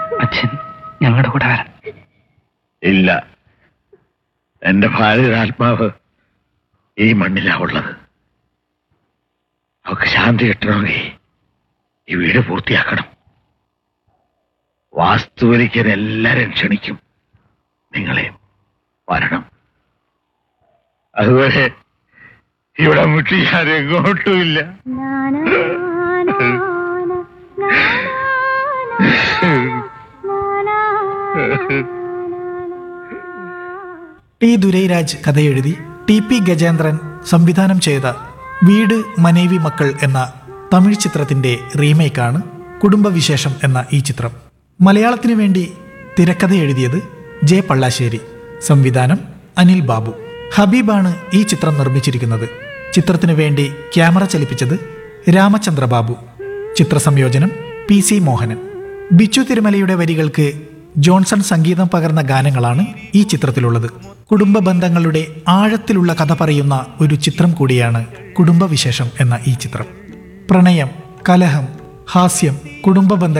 അച്ഛൻ ഞങ്ങളുടെ കൂടെ വരാൻ ഇല്ല എന്റെ ഭാര്യയുടെ ആത്മാവ് ഈ മണ്ണിലാ ഉള്ളത് അവക്ക് ശാന്തി കിട്ടണമെങ്കിൽ ഈ വീട് പൂർത്തിയാക്കണം വാസ്തുവലിക്കാൻ എല്ലാരും ക്ഷണിക്കും നിങ്ങളെ വരണം അതുവരെ ഇവിടെ മുട്ടിയാൻ എങ്ങോട്ടുമില്ല ടി ദുരൈരാജ് കഥയെഴുതി ടി പി ഗജേന്ദ്രൻ സംവിധാനം ചെയ്ത വീട് മനേവി മക്കൾ എന്ന തമിഴ് ചിത്രത്തിന്റെ റീമേക്കാണ് കുടുംബവിശേഷം എന്ന ഈ ചിത്രം മലയാളത്തിനു വേണ്ടി തിരക്കഥ എഴുതിയത് ജെ പള്ളാശ്ശേരി സംവിധാനം അനിൽ ബാബു ഹബീബാണ് ഈ ചിത്രം നിർമ്മിച്ചിരിക്കുന്നത് ചിത്രത്തിനു വേണ്ടി ക്യാമറ ചലിപ്പിച്ചത് രാമചന്ദ്ര ബാബു ചിത്രസംയോജനം പി സി മോഹനൻ ബിച്ചു തിരുമലയുടെ വരികൾക്ക് ജോൺസൺ സംഗീതം പകർന്ന ഗാനങ്ങളാണ് ഈ ചിത്രത്തിലുള്ളത് കുടുംബ ബന്ധങ്ങളുടെ ആഴത്തിലുള്ള കഥ പറയുന്ന ഒരു ചിത്രം കൂടിയാണ് കുടുംബവിശേഷം എന്ന ഈ ചിത്രം പ്രണയം കലഹം ഹാസ്യം കുടുംബ ബന്ധങ്ങൾ